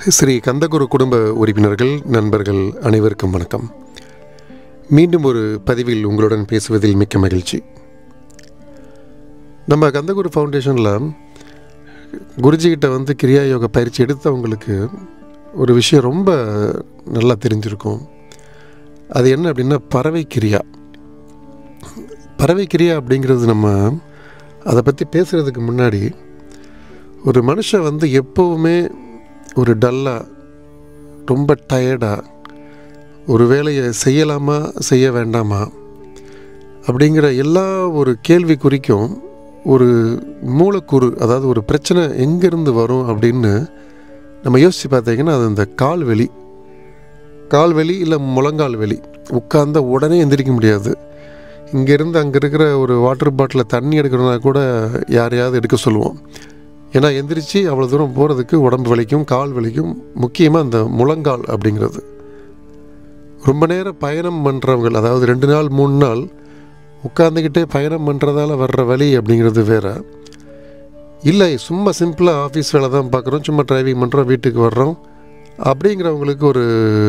ஸ்ரீ கந்தகுரு குடும்ப உறுப்பினர்கள் நண்பர்கள் அனைவருக்கும் வணக்கம் மீண்டும் ஒரு பதிவில் உங்களுடன் பேசுவதில் மிக்க மகிழ்ச்சி நம்ம கந்தகுரு ஃபவுண்டேஷனில் குருஜிகிட்ட வந்து கிரியா யோகா பயிற்சி எடுத்தவங்களுக்கு ஒரு விஷயம் ரொம்ப நல்லா தெரிஞ்சிருக்கும் அது என்ன அப்படின்னா பறவை கிரியா பறவை கிரியா அப்படிங்கிறது நம்ம அதை பற்றி பேசுகிறதுக்கு முன்னாடி ஒரு மனுஷன் வந்து எப்போவுமே ஒரு டல்லாக ரொம்ப டயர்டாக ஒரு வேலையை செய்யலாமா செய்ய வேண்டாமா அப்படிங்கிற எல்லா ஒரு கேள்வி குறிக்கும் ஒரு மூலக்கூறு அதாவது ஒரு பிரச்சனை எங்கேருந்து வரும் அப்படின்னு நம்ம யோசித்து பார்த்தீங்கன்னா அது இந்த கால் வெளி கால் வெளி இல்லை முழங்கால் வெளி உட்கார்ந்த உடனே எந்திரிக்க முடியாது இங்கேருந்து அங்கே இருக்கிற ஒரு வாட்டர் பாட்டிலில் தண்ணி எடுக்கணும்னா கூட யாரையாவது எடுக்க சொல்லுவோம் ஏன்னா எந்திரிச்சு அவ்வளோ தூரம் போகிறதுக்கு உடம்பு வலிக்கும் கால் வலிக்கும் முக்கியமாக அந்த முழங்கால் அப்படிங்கிறது ரொம்ப நேரம் பயணம் பண்ணுறவங்க அதாவது ரெண்டு நாள் மூணு நாள் உட்காந்துக்கிட்டே பயணம் பண்ணுறதால வர்ற வலி அப்படிங்கிறது வேற இல்லை சும்மா சிம்பிளாக ஆஃபீஸ் வேலை தான் பார்க்குறோம் சும்மா டிரைவிங் பண்ணுறோம் வீட்டுக்கு வர்றோம் அப்படிங்கிறவங்களுக்கு ஒரு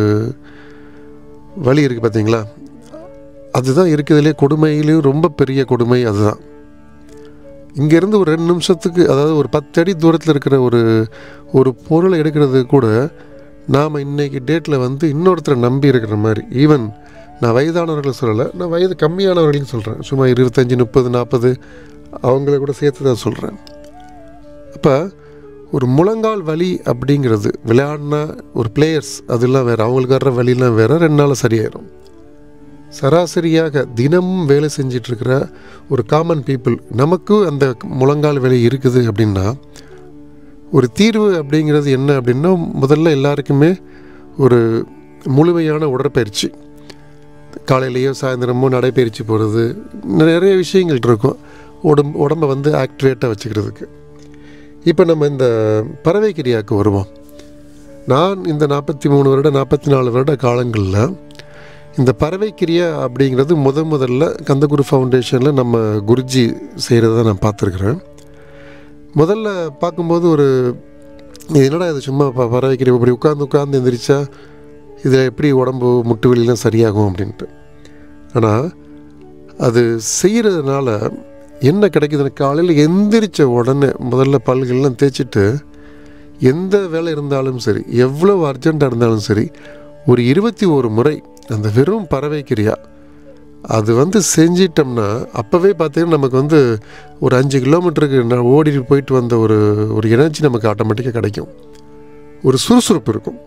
வலி இருக்குது பார்த்தீங்களா அதுதான் இருக்கிறதுலே கொடுமையிலையும் ரொம்ப பெரிய கொடுமை அதுதான் இங்கேருந்து ஒரு ரெண்டு நிமிஷத்துக்கு அதாவது ஒரு பத்து அடி தூரத்தில் இருக்கிற ஒரு ஒரு பொருளை எடுக்கிறது கூட நாம் இன்றைக்கி டேட்டில் வந்து இன்னொருத்தரை நம்பி இருக்கிற மாதிரி ஈவன் நான் வயதானவர்களை சொல்லலை நான் வயது கம்மியானவர்களையும் சொல்கிறேன் சும்மா இருபத்தஞ்சி முப்பது நாற்பது அவங்கள கூட சேர்த்து தான் சொல்கிறேன் அப்போ ஒரு முழங்கால் வலி அப்படிங்கிறது விளையாடினா ஒரு பிளேயர்ஸ் அதெல்லாம் வேறு அவங்களுக்கு வர்ற வலிலாம் வேறு ரெண்டு நாள் சரியாயிடும் சராசரியாக தினமும் வேலை செஞ்சிட்ருக்கிற ஒரு காமன் பீப்புள் நமக்கு அந்த முழங்கால் வேலை இருக்குது அப்படின்னா ஒரு தீர்வு அப்படிங்கிறது என்ன அப்படின்னா முதல்ல எல்லாருக்குமே ஒரு முழுமையான உடற்பயிற்சி காலையிலேயோ சாயந்தரமோ நடைப்பயிற்சி போகிறது நிறைய விஷயங்கள் இருக்கும் உடம்பு உடம்பை வந்து ஆக்டிவேட்டாக வச்சுக்கிறதுக்கு இப்போ நம்ம இந்த பறவை கிரியாவுக்கு வருவோம் நான் இந்த நாற்பத்தி மூணு வருட நாற்பத்தி நாலு வருட காலங்களில் இந்த பறவை கிரியா அப்படிங்கிறது முத முதல்ல கந்தகுரு ஃபவுண்டேஷனில் நம்ம குருஜி செய்கிறத நான் பார்த்துருக்குறேன் முதல்ல பார்க்கும்போது ஒரு இது என்னடா இது சும்மா ப பறவை கிரியா இப்படி உட்காந்து உட்காந்து எந்திரிச்சா இதில் எப்படி உடம்பு முட்டு வலிலாம் சரியாகும் அப்படின்ட்டு ஆனால் அது செய்கிறதுனால என்ன கிடைக்குதுன்னு காலையில் எந்திரிச்ச உடனே முதல்ல பல்கள்லாம் தேய்ச்சிட்டு எந்த வேலை இருந்தாலும் சரி எவ்வளோ அர்ஜெண்ட்டாக இருந்தாலும் சரி ஒரு இருபத்தி ஒரு முறை அந்த வெறும் பறவை கிரியா அது வந்து செஞ்சிட்டோம்னா அப்போவே பார்த்தீங்கன்னா நமக்கு வந்து ஒரு அஞ்சு கிலோமீட்டருக்கு நான் ஓடி போயிட்டு வந்த ஒரு ஒரு எனர்ஜி நமக்கு ஆட்டோமேட்டிக்காக கிடைக்கும் ஒரு சுறுசுறுப்பு இருக்கும்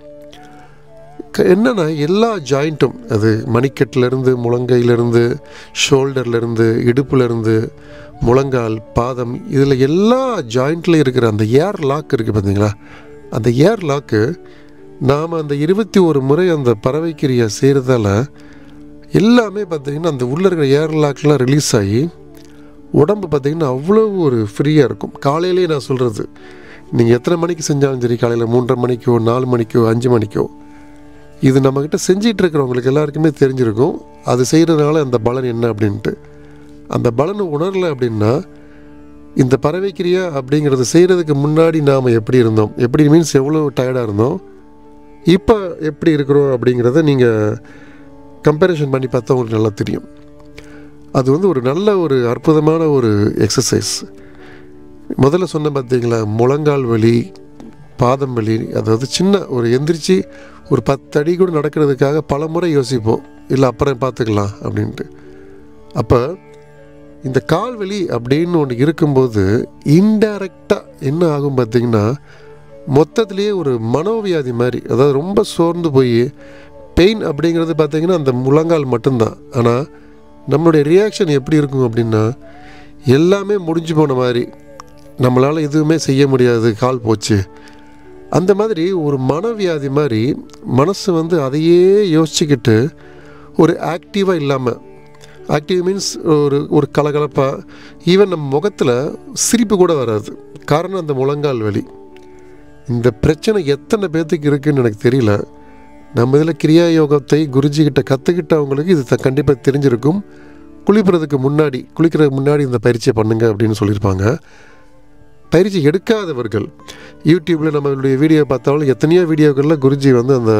க- என்னன்னா எல்லா ஜாயிண்ட்டும் அது மணிக்கட்டிலேருந்து முழங்கையிலேருந்து ஷோல்டர்லேருந்து இடுப்புலேருந்து முழங்கால் பாதம் இதில் எல்லா ஜாயிண்ட்லேயும் இருக்கிற அந்த ஏர் லாக் இருக்குது பார்த்தீங்களா அந்த ஏர் லாக்கு நாம் அந்த இருபத்தி ஒரு முறை அந்த பறவை கிரியை செய்கிறதால எல்லாமே பார்த்திங்கன்னா அந்த உள்ளே இருக்கிற ஏர் லாக்லாம் ரிலீஸ் ஆகி உடம்பு பார்த்திங்கன்னா அவ்வளோ ஒரு ஃப்ரீயாக இருக்கும் காலையிலேயே நான் சொல்கிறது நீங்கள் எத்தனை மணிக்கு செஞ்சாலும் சரி காலையில் மூன்றரை மணிக்கோ நாலு மணிக்கோ அஞ்சு மணிக்கோ இது நம்மக்கிட்ட செஞ்சிட்டு இருக்கிறவங்களுக்கு எல்லாருக்குமே தெரிஞ்சிருக்கும் அது செய்கிறதுனால அந்த பலன் என்ன அப்படின்ட்டு அந்த பலனை உணரலை அப்படின்னா இந்த பறவைக்கிரியா அப்படிங்கிறது செய்கிறதுக்கு முன்னாடி நாம் எப்படி இருந்தோம் எப்படி மீன்ஸ் எவ்வளோ டயர்டாக இருந்தோம் இப்போ எப்படி இருக்கிறோம் அப்படிங்கிறத நீங்கள் கம்பேரிஷன் பண்ணி பார்த்தா உங்களுக்கு நல்லா தெரியும் அது வந்து ஒரு நல்ல ஒரு அற்புதமான ஒரு எக்ஸசைஸ் முதல்ல சொன்ன பார்த்தீங்களா முழங்கால் வலி பாதம் வலி அதாவது சின்ன ஒரு எந்திரிச்சு ஒரு பத்து அடி கூட நடக்கிறதுக்காக பல முறை யோசிப்போம் இல்லை அப்புறம் பார்த்துக்கலாம் அப்படின்ட்டு அப்போ இந்த கால் வலி அப்படின்னு ஒன்று இருக்கும்போது இன்டைரக்டாக என்ன ஆகும் பார்த்தீங்கன்னா மொத்தத்திலேயே ஒரு மனோவியாதி மாதிரி அதாவது ரொம்ப சோர்ந்து போய் பெயின் அப்படிங்கிறது பார்த்தீங்கன்னா அந்த முழங்கால் மட்டும்தான் ஆனால் நம்மளுடைய ரியாக்ஷன் எப்படி இருக்கும் அப்படின்னா எல்லாமே முடிஞ்சு போன மாதிரி நம்மளால் எதுவுமே செய்ய முடியாது கால் போச்சு அந்த மாதிரி ஒரு மனவியாதி மாதிரி மனசு வந்து அதையே யோசிச்சுக்கிட்டு ஒரு ஆக்டிவாக இல்லாமல் ஆக்டிவ் மீன்ஸ் ஒரு ஒரு கலகலப்பாக ஈவன் நம்ம முகத்தில் சிரிப்பு கூட வராது காரணம் அந்த முழங்கால் வலி இந்த பிரச்சனை எத்தனை பேர்த்துக்கு இருக்குன்னு எனக்கு தெரியல நம்ம இதில் கிரியா யோகத்தை குருஜி கிட்ட கற்றுக்கிட்டவங்களுக்கு இது த- கண்டிப்பாக தெரிஞ்சிருக்கும் குளிக்கிறதுக்கு முன்னாடி குளிக்கிறதுக்கு முன்னாடி இந்த பயிற்சியை பண்ணுங்க அப்படின்னு சொல்லியிருப்பாங்க பயிற்சி எடுக்காதவர்கள் யூடியூப்பில் நம்மளுடைய வீடியோ பார்த்தாலும் எத்தனையோ வீடியோக்களில் குருஜி வந்து அந்த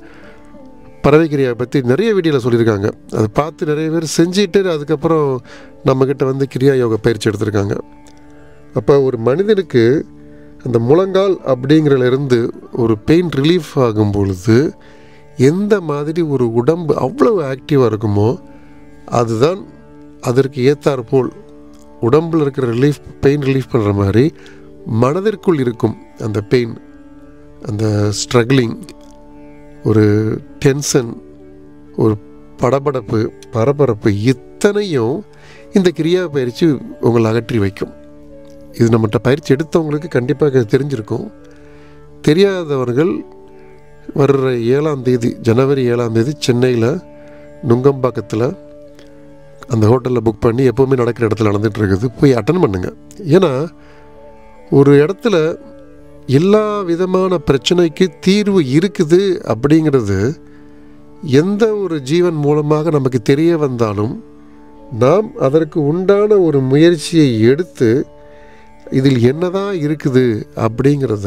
பறவை கிரியாவை பற்றி நிறைய வீடியோவில் சொல்லியிருக்காங்க அதை பார்த்து நிறைய பேர் செஞ்சுட்டு அதுக்கப்புறம் நம்மக்கிட்ட வந்து கிரியா யோகா பயிற்சி எடுத்திருக்காங்க அப்போ ஒரு மனிதனுக்கு அந்த முழங்கால் அப்படிங்கிறதுலேருந்து ஒரு பெயின் ரிலீஃப் ஆகும் பொழுது எந்த மாதிரி ஒரு உடம்பு அவ்வளவு ஆக்டிவாக இருக்குமோ அதுதான் அதற்கு ஏத்தாற்போல் உடம்பில் இருக்கிற ரிலீஃப் பெயின் ரிலீஃப் பண்ணுற மாதிரி மனதிற்குள் இருக்கும் அந்த பெயின் அந்த ஸ்ட்ரகிளிங் ஒரு டென்ஷன் ஒரு படபடப்பு பரபரப்பு இத்தனையும் இந்த கிரியா பயிற்சி உங்களை அகற்றி வைக்கும் இது நம்மகிட்ட பயிற்சி எடுத்தவங்களுக்கு கண்டிப்பாக இது தெரிஞ்சிருக்கும் தெரியாதவர்கள் வர்ற ஏழாம் தேதி ஜனவரி ஏழாம் தேதி சென்னையில் நுங்கம்பாக்கத்தில் அந்த ஹோட்டலில் புக் பண்ணி எப்போவுமே நடக்கிற இடத்துல நடந்துட்டு இருக்குது போய் அட்டன் பண்ணுங்க ஏன்னா ஒரு இடத்துல எல்லா விதமான பிரச்சனைக்கு தீர்வு இருக்குது அப்படிங்கிறது எந்த ஒரு ஜீவன் மூலமாக நமக்கு தெரிய வந்தாலும் நாம் அதற்கு உண்டான ஒரு முயற்சியை எடுத்து இதில் என்னதான் இருக்குது அப்படிங்கிறத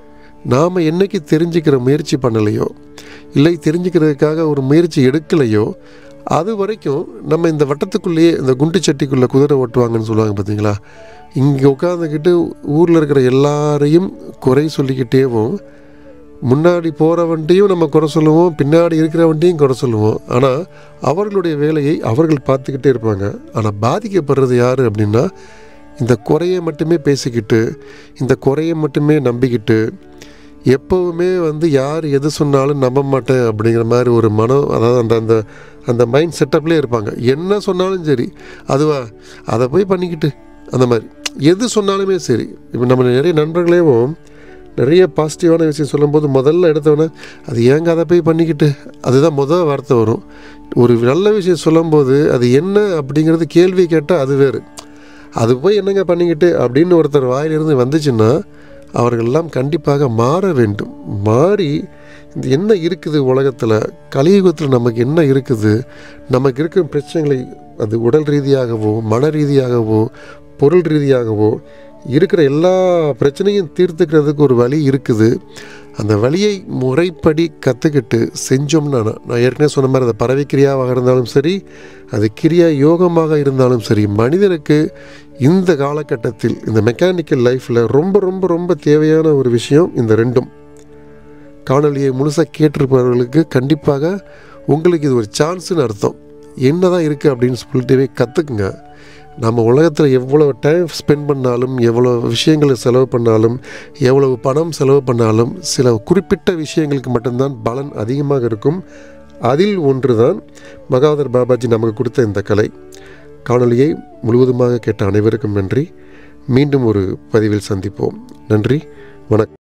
நாம் என்னைக்கு தெரிஞ்சுக்கிற முயற்சி பண்ணலையோ இல்லை தெரிஞ்சுக்கிறதுக்காக ஒரு முயற்சி எடுக்கலையோ அது வரைக்கும் நம்ம இந்த வட்டத்துக்குள்ளேயே இந்த குண்டு சட்டிக்குள்ளே குதிரை ஓட்டுவாங்கன்னு சொல்லுவாங்க பார்த்தீங்களா இங்கே உட்காந்துக்கிட்டு ஊரில் இருக்கிற எல்லாரையும் குறை சொல்லிக்கிட்டேவும் முன்னாடி போகிற வண்டியும் நம்ம குறை சொல்லுவோம் பின்னாடி இருக்கிற வண்டியும் குறை சொல்லுவோம் ஆனால் அவர்களுடைய வேலையை அவர்கள் பார்த்துக்கிட்டே இருப்பாங்க ஆனால் பாதிக்கப்படுறது யார் அப்படின்னா இந்த குறையை மட்டுமே பேசிக்கிட்டு இந்த குறையை மட்டுமே நம்பிக்கிட்டு எப்போவுமே வந்து யார் எது சொன்னாலும் நம்ப மாட்டேன் அப்படிங்கிற மாதிரி ஒரு மனம் அதாவது அந்த அந்த அந்த மைண்ட் செட்டப்லேயே இருப்பாங்க என்ன சொன்னாலும் சரி அதுவா அதை போய் பண்ணிக்கிட்டு அந்த மாதிரி எது சொன்னாலுமே சரி இப்போ நம்ம நிறைய நண்பர்களேவும் நிறைய பாசிட்டிவான விஷயம் சொல்லும்போது முதல்ல எடுத்தவொடனே அது ஏங்க அதை போய் பண்ணிக்கிட்டு அதுதான் முதல் வார்த்தை வரும் ஒரு நல்ல விஷயம் சொல்லும்போது அது என்ன அப்படிங்கிறது கேள்வி கேட்டால் அது வேறு அது போய் என்னங்க பண்ணிக்கிட்டு அப்படின்னு ஒருத்தர் வாயிலிருந்து வந்துச்சுன்னா அவர்களெல்லாம் கண்டிப்பாக மாற வேண்டும் மாறி இந்த என்ன இருக்குது உலகத்தில் கலியுகத்தில் நமக்கு என்ன இருக்குது நமக்கு இருக்கும் பிரச்சனைகளை அது உடல் ரீதியாகவோ மன ரீதியாகவோ பொருள் ரீதியாகவோ இருக்கிற எல்லா பிரச்சனையும் தீர்த்துக்கிறதுக்கு ஒரு வழி இருக்குது அந்த வழியை முறைப்படி கற்றுக்கிட்டு செஞ்சோம்னா நான் ஏற்கனவே சொன்ன மாதிரி அது பறவை கிரியாவாக இருந்தாலும் சரி அது கிரியா யோகமாக இருந்தாலும் சரி மனிதனுக்கு இந்த காலகட்டத்தில் இந்த மெக்கானிக்கல் லைஃப்பில் ரொம்ப ரொம்ப ரொம்ப தேவையான ஒரு விஷயம் இந்த ரெண்டும் காணொலியை முழுசாக கேட்டிருப்பவர்களுக்கு கண்டிப்பாக உங்களுக்கு இது ஒரு சான்ஸுன்னு அர்த்தம் என்ன தான் இருக்குது அப்படின்னு சொல்லிட்டு கற்றுக்குங்க நம்ம உலகத்தில் எவ்வளோ டைம் ஸ்பெண்ட் பண்ணாலும் எவ்வளோ விஷயங்களை செலவு பண்ணாலும் எவ்வளவு பணம் செலவு பண்ணாலும் சில குறிப்பிட்ட விஷயங்களுக்கு மட்டும்தான் பலன் அதிகமாக இருக்கும் அதில் ஒன்று தான் மகாதர் பாபாஜி நமக்கு கொடுத்த இந்த கலை காணொலியை முழுவதுமாக கேட்ட அனைவருக்கும் நன்றி மீண்டும் ஒரு பதிவில் சந்திப்போம் நன்றி வணக்கம்